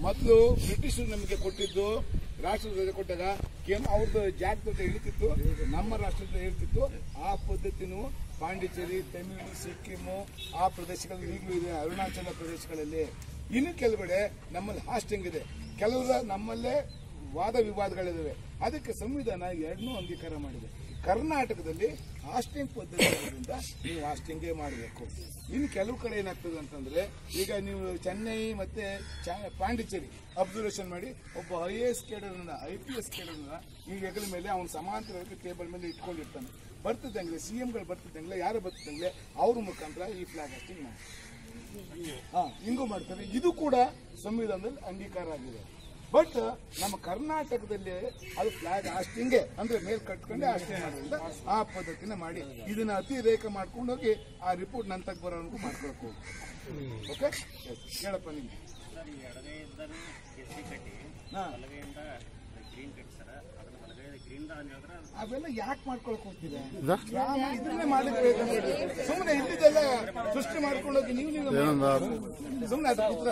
ಮೊದಲು ಬ್ರಿಟಿಷರು ನಮಗೆ ಕೊಟ್ಟಿದ್ದು ರಾಷ್ಟ್ರ ಧ್ವಜ ಕೊಟ್ಟಾಗ ಕೇವಲ ಅವ್ರದ್ದು ಜಾಗೃತ ಇಳಿತಿತ್ತು ನಮ್ಮ ರಾಷ್ಟ್ರದ ಇರ್ತಿತ್ತು ಆ ಪದ್ಧತಿನೂ ಪಾಂಡಿಚೇರಿ ತಮಿಳು ಸಿಕ್ಕಿಮು ಆ ಪ್ರದೇಶಗಳಲ್ಲಿ ಈಗಲೂ ಇದೆ ಅರುಣಾಚಲ ಪ್ರದೇಶಗಳಲ್ಲಿ ಇನ್ನು ಕೆಲವೆಡೆ ನಮ್ಮಲ್ಲಿ ಹಾಸ್ಟಿಂಗ್ ಇದೆ ಕೆಲವರ ನಮ್ಮಲ್ಲೇ ವಾದ ವಿವಾದಗಳಿದಾವೆ ಅದಕ್ಕೆ ಸಂವಿಧಾನ ಎರಡನ್ನೂ ಅಂಗೀಕಾರ ಮಾಡಿದೆ ಕರ್ನಾಟಕದಲ್ಲಿ ಹಾಸ್ಟಿಂಗ್ ಪದ್ಧತಿ ಇರೋದ್ರಿಂದ ನೀವು ಹಾಸ್ಟಿಂಗೇ ಮಾಡಬೇಕು ಇನ್ನು ಕೆಲವು ಕಡೆ ಏನಾಗ್ತದೆ ಅಂತಂದ್ರೆ ಈಗ ನೀವು ಚೆನ್ನೈ ಮತ್ತೆ ಚ- ಪಾಂಡಿಚೇರಿ ಅಬ್ಸರ್ವೇಷನ್ ಮಾಡಿ ಒಬ್ಬ ಐ ಎ ಎಸ್ ಕೇಡರ್ನ ಐ ಪಿ ಎಸ್ ಕೇಡರ್ನ ಈ ಹೆಗಲ ಮೇಲೆ ಅವನು ಸಮಾಂತರವಾಗಿ ಟೇಬಲ್ ಮೇಲೆ ಇಟ್ಕೊಂಡಿರ್ತಾನೆ ಬರ್ತಿದ್ದಂಗೆ ಸಿ ಎಂಗಳು ಬರ್ತಿದ್ದಂಗೆ ಯಾರು ಬರ್ತಿದ್ದಂಗೆ ಅವ್ರ ಮುಖಾಂತರ ಈ ಫ್ಲಾಗ್ ಹಾಸ್ಟಿಂಗ್ ಮಾಡಿ ಹಾ ಹಿಂಗೂ ಮಾಡ್ತಾರೆ ಇದು ಕೂಡ ಸಂವಿಧಾನದಲ್ಲಿ ಅಂಗೀಕಾರ ಆಗಿದೆ ಬಟ್ ನಮ್ಮ ಕರ್ನಾಟಕದಲ್ಲಿ ಅದು ಫ್ಲಾಗ್ ಹಾಸ್ಟಿಂಗೆ ಅಂದ್ರೆ ಮೇಲ್ ಕಟ್ಕೊಂಡೆ ಹಾಸ್ಟಿಂಗ್ ಮಾಡೋದ್ರಿಂದ ಆ ಪದ್ಧತಿನ ಮಾಡಿ ಇದನ್ನ ಅತಿರೇಕ ಮಾಡ್ಕೊಂಡು ಹೋಗಿ ಆ ರಿಪೋರ್ಟ್ ನಂತಕ್ಕೆ ಬರೋವರೆಗೂ ಮಾಡ್ಕೊಳಕ್ ಹೋಗಿ ಓಕೆ ಹೇಳಪ್ಪ ನಿಮ್ಗೆ ಸರ್ ಈ ಎಡಗೈ ಇದ್ದರೆ ಕೇಸರಿ ಕಟ್ಟಿ ಹಾ. ಬಲಗೈಯಿಂದ ಗ್ರೀನ್ ಕಟ್ಟಿ ಸರ್ ಅದ್ರ ಬಲಗೈ ಗ್ರೀನ್ ಅಂತ ಹೇಳಿದ್ರೆ ಅವೆಲ್ಲ ಯಾಕೆ ಮಾಡ್ಕೊಳಕ್ ಹೋಗ್ತೀರಾ ಗ್ರಾಮ ಇದನ್ನೇ ಮಾಡಬೇಕು ಸುಮ್ಮನೆ ಇದ್ದಿದ್ದೆಲ್ಲ ಸೃಷ್ಟಿ ಮಾಡ್ಕೊಂಡು ಹೋಗಿ ನೀವು ನೀವು ಸುಮ್ಮನೆ ಅದು ಪುತ್ರ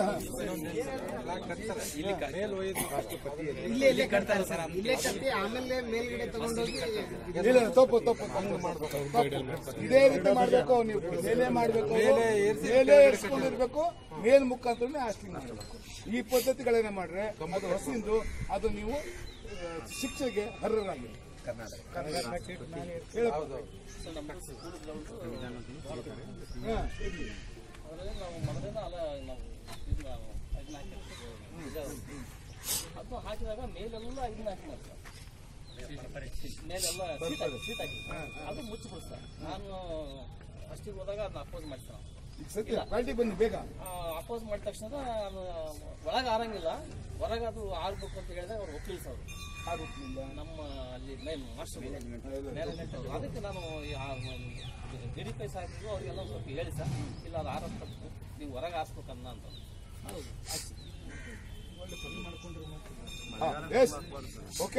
ಇಲ್ಲೇ ಇಲ್ಲೇ ಕಟ್ತಾರೆ ಸರ್ ಇಲ್ಲೇ ಕಟ್ಟಿ ಆಮೇಲೆ ಮೇಲ್ಗಡೆ ತಗೊಂಡೋಗಿ ಇಲ್ಲ ತಪ್ಪು ತಪ್ಪು ತಪ್ಪು ಮಾಡ್ಬೇಕು ತಪ್ಪು. ಇದೇ ರೀತಿ ಮಾಡ್ಬೇಕು ನೀವು ಮೇಲೆ ಮಾಡ್ಬೇಕು ಮೇಲೆ ಏರ್ಸ್ಕೊಂಡಿರ್ಬೇಕು ಮೇಲ್ ಮುಖಾಂತರನೇ ಹಾಸ್ಟಿಂಗ್ ಮಾಡಬೇಕು ಈ ಪದ್ಧತಿಗಳೇನ ಮಾಡ್ರೆ ಅದು ಹೊಸದಿಂದು ಅದು ನೀವು ಆ, ಶಿಕ್ಷೆಗೆ ಅರ್ಹರಾಗಿರಿ ಹೇಳಪ್ಪ. ಹಾ, ಇರ್ಲಿ. ಅದ್ರಲ್ಲಿ ನಾವು ಮೊದಲಿಂದ ಅಲ್ಲ ನಾವು ಇದನ್ನ ಇದನ್ನ ಹಾಕಿರ್ತೀವಿ ಇದು ಅದು ಹಾಕಿದಾಗ ಮೇಲೆಲ್ಲ ಇದನ್ನ ಹಾಕಿನ ಮೇಲೆಲ್ಲ ಸೀಟ್ ಹಾಕಿ ಸೀಟ್ ಹಾಕಿ ಅದು ಮುಚ್ಚಿಬಿಡ್ತಾರೆ ನಾನು ಅಷ್ಟಿಗೆ ಹೋದಾಗ ಅದನ್ನ ಅಪೋಸ್ ಮಾಡ್ತಾನೆ ಈಗ ಸತ್ಯ ಪಾರ್ಟಿ ಬನ್ನಿ ಬೇಗ ಅಪೋಸ್ ಮಾಡಿದ ತಕ್ಷಣ ಅದು ಒಳಗೆ ಆರಂಗಿಲ್ಲ ಹೊರಗೆ ಅದು ಆರ್ಬೇಕು ಅಂತ ಹೇಳಿದಾಗ ಅವ್ರು ವಕೀಲ್ಸ್ ಅವರು ಆಗುತ್ತಿಲ್ಲ ನಮ್ಮ ಅಲ್ಲಿ ಮೇನ್ ಮಾಸ್ಟರ್ ಮ್ಯಾನೇಜ್ಮೆಂಟ್ ಅವರು ಅದಕ್ಕೆ ನಾನು ವೆರಿಫೈ ಸಾಕಿದ್ರು ಅವ್ರಿಗೆಲ್ಲ ಸ್ವಲ್ಪ ಹೇಳಿ ಸರ್ ಇಲ್ಲ ಅದು ಆರೋಪ ತಪ್ಪು ನೀವು ಹೊರಗೆ ಹಾಸ್ಬೇಕನ್ನ ಅಂತ ಎಸ್ ಓಕೆ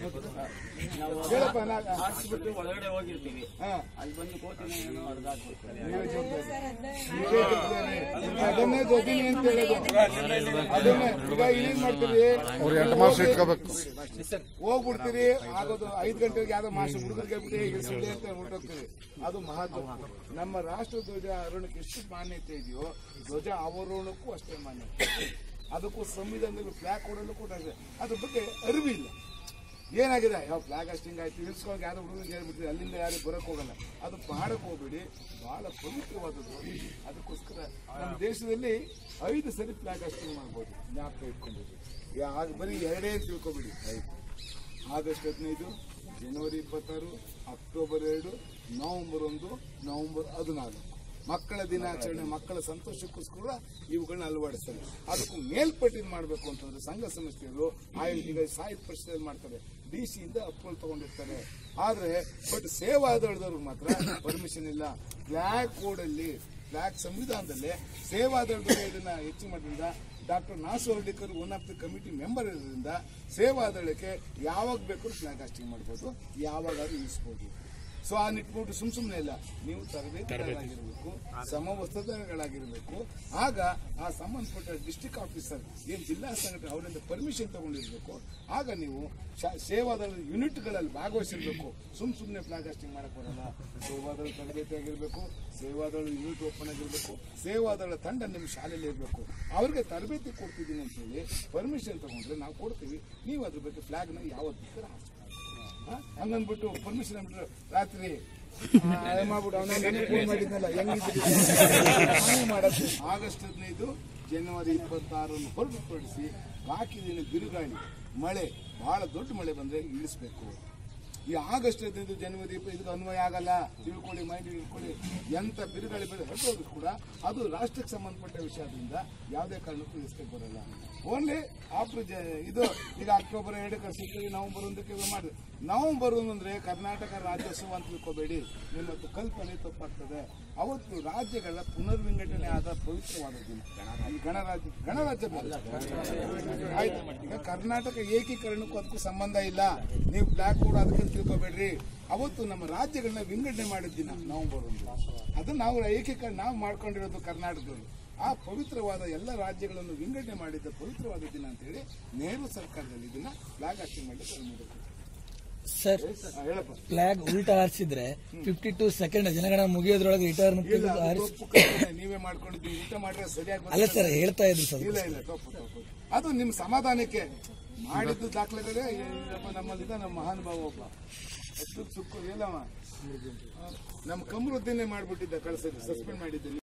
ಹೇಳಪ್ಪ ನಾ- ಹಾಕ್ಸ್ಬಿಟ್ಟು ಒಳಗಡೆ ಹೋಗಿರ್ತೀವಿ ಹಾ ಅಲ್ಲಿ ಬಂದು ಕೋತಿನ ಏನೋ ಹೊಡೆದು ಹಾಕ್ಬಿಡ್ತಾರೆ ನೀವೇ ಜವಾಬ್ದಾರಿ. ನೀವೇ ಜವಾಬ್ದಾರಿ. ಅದನ್ನೇ ಜೊತೆಗೆ ಅಂತ ಹೇಳೋದು ಅದನ್ನೇ ಈಗ ಏನ್ ಮಾಡ್ತೀರಿ ಅವ್ರು ಎಂಟು ಮಾಸ ಇಟ್ಕೋಬೇಕು ಹೋಗ್ಬಿಡ್ತೀರಿ ಆಗೋದು ಐದು ಗಂಟೆಗೆ ಯಾವ್ದೋ ಮಾಸ್ಟರ್ ಹುಡುಗರಿಗೆ ಬಿಟ್ಟು ಇಳಿಸಿಡಿ ಅಂತ ಹೊರಟೋಗ್ತೀರಿ ಅದು ಮಹತ್ವ ನಮ್ಮ ರಾಷ್ಟ್ರ ಧ್ವಜ ಅರುಣಕ್ಕೆ ಎಷ್ಟು ಮಾನ್ಯತೆ ಇದೆಯೋ ಧ್ವಜ ಅವರೋಹಣಕ್ಕೂ ಅಷ್ಟೇ ಮಾನ್ಯತೆ ಅದಕ್ಕೂ ಸಂವಿಧಾನದಲ್ಲಿ ಫ್ಲಾಗ್ ಕೊಡಲು ಕೂಡ ಇದೆ ಅದ್ರ ಬಗ್ಗೆ ಅರಿವಿಲ್ಲ ಏನಾಗಿದೆ ಯಾವ ಫ್ಲಾಗ್ ಅಷ್ಟಿಂಗ್ ಆಯ್ತು ಇಳಿಸ್ಕೊಂಡು ಯಾರೋ ಹುಡುಗರಿಗೆ ಹೇಳ್ಬಿಡ್ತೀವಿ ಅಲ್ಲಿಂದ ಯಾರು ಬರಕ್ ಹೋಗಲ್ಲ ಅದು ಮಾಡಕ್ ಹೋಗ್ಬೇಡಿ ಬಹಳ ಪವಿತ್ರವಾದದ್ದು ಅದಕ್ಕೋಸ್ಕರ ನಮ್ಮ ದೇಶದಲ್ಲಿ ಐದು ಸರಿ ಫ್ಲಾಗ್ ಅಷ್ಟಿಂಗ್ ಮಾಡ್ಬೋದು ಜ್ಞಾಪಕ ಇಟ್ಕೊಂಡಿದ್ವಿ ಯಾ- ಬರೀ ಎರಡೇ ಅಂತ ತಿಳ್ಕೊಬೇಡಿ ಐದು ಆಗಸ್ಟ್ ಹದಿನೈದು ಜನವರಿ ಇಪ್ಪತ್ತಾರು ಅಕ್ಟೋಬರ್ ಎರಡು ನವೆಂಬರ್ ಒಂದು ನವೆಂಬರ್ ಹದಿನಾಲ್ಕು ಮಕ್ಕಳ ದಿನಾಚರಣೆ ಮಕ್ಕಳ ಸಂತೋಷಕ್ಕೋಸ್ಕರ ಇವುಗಳನ್ನ ಅಳವಡಿಸ್ತಾರೆ ಅದಕ್ಕೂ ಮೇಲ್ಪಟ್ಟಿದ್ ಮಾಡಬೇಕು ಅಂತಂದ್ರೆ ಸಂಘ ಸಂಸ್ಥೆಗಳು ಆಯ್ ಈಗ ಸಾಹಿತ್ಯ ಪರಿಷತ್ತಲ್ಲಿ ಮಾಡ್ತಾರೆ ಡಿ ಸಿಯಿಂದ ಅಪ್ರೂವಲ್ ತಗೊಂಡಿರ್ತಾರೆ ಆದ್ರೆ ಬಟ್ ಸೇವಾದಳದವ್ರಿಗೆ ಮಾತ್ರ ಪರ್ಮಿಷನ್ ಇಲ್ಲ ಬ್ಲ್ಯಾಕ್ ಕೋಡ್ ಅಲ್ಲಿ ಬ್ಲ್ಯಾಕ್ ಸಂವಿಧಾನದಲ್ಲೇ ಸೇವಾದಳದವರು ಇದನ್ನ ಹೆಚ್ಚು ಮಾಡೋದ್ರಿಂದ doctor Nasu Hardikar one of the committee member ಇರೋದ್ರಿಂದ ಸೇವಾದಳಕ್ಕೆ ಯಾವಾಗ ಬೇಕಾದ್ರೂ ಫ್ಲಾಗ್ ಹಾಸ್ಟಿಂಗ್ ಮಾಡ್ಬೋದು ಯಾವಾಗಾದ್ರೂ ಇಳಿಸ್ಬೋದು ಸೊ ಆ ನಿಟ್ಬಿಟ್ಟು ಸುಮ್ ಸುಮ್ಮನೆ ಇಲ್ಲ ನೀವು ತರಬೇತಿಗಳಾಗಿರ್ಬೇಕು ಸಮವಸ್ತ್ರಗಳಾಗಿರ್ಬೇಕು ಆಗ ಆ ಸಂಬಂಧಪಟ್ಟ ಡಿಸ್ಟಿಕ್ ಆಫೀಸರ್ ಏನ್ ಜಿಲ್ಲಾ ಸಂಘಟನೆ ಅವರಿಂದ ಪರ್ಮಿಷನ್ ತಗೊಂಡಿರ್ಬೇಕು ಆಗ ನೀವು ಶಾ- ಸೇವಾದಳ ಯೂನಿಟ್ಗಳಲ್ಲಿ ಭಾಗವಹಿಸಿರ್ಬೇಕು ಸುಮ್ ಸುಮ್ಮನೆ ಫ್ಲಾಗ್ ಹಾಸ್ಟಿಂಗ್ ಮಾಡಕ್ ಬರಲ್ಲ ಸೇವಾದಳ ತರಬೇತಿ ಆಗಿರ್ಬೇಕು ಸೇವಾದಳ ಯೂನಿಟ್ ಓಪನ್ ಆಗಿರ್ಬೇಕು ಸೇವಾದಳ ತಂಡ ನಿಮ್ಮ ಶಾಲೆಯಲ್ಲಿ ಇರಬೇಕು ಅವ್ರಿಗೆ ತರಬೇತಿ ಕೊಡ್ತಿದ್ದೀನಿ ಅಂತ ಹೇಳಿ ಪರ್ಮಿಷನ್ ತಗೊಂಡ್ರೆ ನಾವು ಕೊಡ್ತೀವಿ ನೀವು ಅದ್ರ ಬಗ್ಗೆ ಫ್ಲಾಗ್ನ ಯಾವತ್ತು ಬೇಕಾದ್ರೆ ಹಾಸ್ಬೇಕು ಹ? ಹಂಗಂದ್ಬಿಟ್ಟು ಪರ್ಮಿಷನ್ ಅಂದ್ಬಿಟ್ರು ರಾತ್ರಿ ಆ, ಅದ್ ಮಾಡ್ಬಿಟ್ಟು ಅವನೇ ನನಗೆ ಫೋನ್ ಮಾಡಿದ್ನಲ್ಲ ಹೆಂಗಿದ್ರಿ ಹಾಗೆ ಮಾಡಕ್ಕೆ ಆಗಸ್ಟ್ ಹದಿನೈದು ಜನವರಿ ಇಪ್ಪತ್ತಾರನ್ನು ಹೊರತುಪಡಿಸಿ ಬಾಕಿ ದಿನ ಬಿರುಗಾಳಿ ಮಳೆ ಬಹಳ ದೊಡ್ಡ ಮಳೆ ಬಂದ್ರೆ ಇಳಿಸ್ಬೇಕು ಈ ಆಗಸ್ಟ್ ಹದಿನೈದು ಜನವರಿ ಇಪ್ಪ- ಇದಕ್ಕೆ ಅನ್ವಯ ಆಗಲ್ಲ ತಿಳ್ಕೊಳ್ಳಿ ಮೈಂಡ್ ಇಟ್ಕೊಳ್ಳಿ ಎಂತ ಬಿರುಗಾಳಿ ಬೆಳೆ ಹೊರಟೋದ್ರು ಕೂಡ ಅದು ರಾಷ್ಟ್ರಕ್ಕೆ ಸಂಬಂಧಪಟ್ಟ ವಿಷಯದಿಂದ ಯಾವುದೇ ಕಾರಣಕ್ಕೂ ಇಳಿಸ್ಲಿಕ್ಕೆ ಬರಲ್ಲ ಓನ್ಲಿ ಆಫ್ಟರ್ ಇದು ಈಗ ಅಕ್ಟೋಬರ್ ಎರಡಕ್ಕೆ ಸಿಗ್ತೀವಿ ನವೆಂಬರ್ ಒಂದಕ್ಕೆ ಇದು ಮಾಡಿ ನವೆಂಬರ್ ಒಂದು ಅಂದ್ರೆ ಕರ್ನಾಟಕ ರಾಜ್ಯೋತ್ಸವ ಅಂತ ತಿಳ್ಕೊಬೇಡಿ ನಿಮ್ಮದು ಕಲ್ಪನೆ ತಪ್ಪಾಗ್ತದೆ ಅವತ್ತು ರಾಜ್ಯಗಳ ಪುನರ್ವಿಂಗಡಣೆ ಆದ ಪವಿತ್ರವಾದ ದಿನ ಈ ಗಣರಾಜ್ಯ ಗಣರಾಜ್ಯ ಬೇರೆ. ಆಯ್ತು ಈಗ ಕರ್ನಾಟಕ ಏಕೀಕರಣಕ್ಕೂ ಅದಕ್ಕೂ ಸಂಬಂಧ ಇಲ್ಲ ನೀವು ಬ್ಲಾಕ್ ಬೋರ್ಡ್ ಅದಕ್ಕೆ ತಿಳ್ಕೊಬೇಡ್ರಿ ಅವತ್ತು ನಮ್ಮ ರಾಜ್ಯಗಳನ್ನ ವಿಂಗಡಣೆ ಮಾಡಿದ ದಿನ ನವೆಂಬರ್ ಒಂದು ಅದನ್ನ ನಾವು ಏಕೀಕರಣ ನಾವು ಮಾಡ್ಕೊಂಡಿರೋದು ಕರ್ನಾಟಕದಲ್ಲಿ ಆ ಪವಿತ್ರವಾದ ಎಲ್ಲ ರಾಜ್ಯಗಳನ್ನು ವಿಂಗಡಣೆ ಮಾಡಿದ್ದ ಪವಿತ್ರವಾದ ದಿನ ಅಂತ ಹೇಳಿ ನೆಹರು ಸರ್ಕಾರದಲ್ಲಿ ಇದನ್ನ ಫ್ಲಾಗ್ ಹಾಸ್ಟಿಂಗ್ ಮಾಡಲಿಕ್ಕೆ ಅನುಮತಿ ಕೊಟ್ಟಿದೆ. ಸರ್ ಹಾ, ಹೇಳಪ್ಪ ಫ್ಲಾಗ್ ಉಲ್ಟಾ ಹಾರಿಸಿದ್ರೆ ಫಿಫ್ಟಿ ಟೂ ಸೆಕೆಂಡ್ ಜನಗಣ ಮುಗಿಯೋದ್ರೊಳಗೆ ರಿಟರ್ನ್ ಇಲ್ಲ ಅದು ತಪ್ಪು ಕಲ್ಪನೆ ನೀವೇ ಮಾಡ್ಕೊಂಡಿದ್ದು ಊಟ ಮಾಡಿದ್ರೆ ಸರಿಯಾಗಿ ಅಲ್ಲ ಸರ್ ಹೇಳ್ತಾ ಇದ್ರು ಸರ್ ಇಲ್ಲ ಇಲ್ಲ ತಪ್ಪು ತಪ್ಪು ಅದು ನಿಮ್ಮ ಸಮಾಧಾನಕ್ಕೆ ಮಾಡಿದ್ದು ದಾಖಲೆಗಳೇ ಇಲ್ಲಪ್ಪ ನಮ್ಮಲ್ಲಿದ್ದ ನಮ್ಮ ಮಹಾನುಭಾವ ಒಬ್ಬ ಅಷ್ಟು ಸುಕ್ಕು ಎಲ್ಲವ ನಮ್ಮ ಕಮರುದ್ದೀನೇ ಮಾಡ್ಬಿಟ್ಟಿದ್ದ ಕಳ್ಸೋದು ಸಸ್ಪೆಂಡ್ ಮಾಡಿದ್ದೆ